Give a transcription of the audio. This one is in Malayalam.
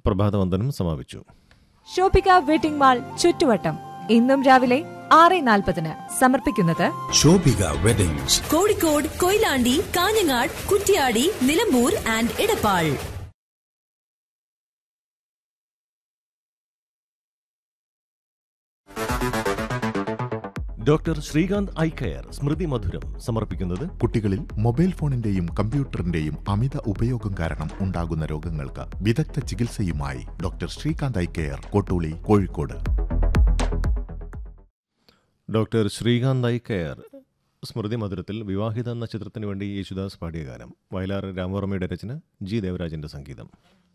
പ്രഭാതവന്ദനം സമാപിച്ചു ഷോപ്പിക വെഡിംഗ് മാൾ ചുറ്റുവട്ടം ഇന്നും രാവിലെ ആറ് നാൽപ്പതിന് സമർപ്പിക്കുന്നത് Shobhika weddings Kozhikode Koyilandy Kanhangad Kuttiady Nilambur and Edappal doctor Srikanth eye care സ്മൃതി മധുരം സമർപ്പിക്കുന്നത് കുട്ടികളിൽ മൊബൈൽ ഫോണിന്റെയും കമ്പ്യൂട്ടറിന്റെയും അമിത ഉപയോഗം കാരണം ഉണ്ടാകുന്ന രോഗങ്ങൾക്ക് വിദഗ്ധ ചികിത്സയുമായി doctor Srikanth eye care Kottooli Kozhikode doctor Srikanth eye care സ്മൃതി മധുരത്തിൽ വിവാഹിത എന്ന ചിത്രത്തിന് വേണ്ടി യേശുദാസ് പാടിയ ഗാനം വയലാർ രാമവർമ്മയുടെ രചന ജി ദേവരാജന്റെ സംഗീതം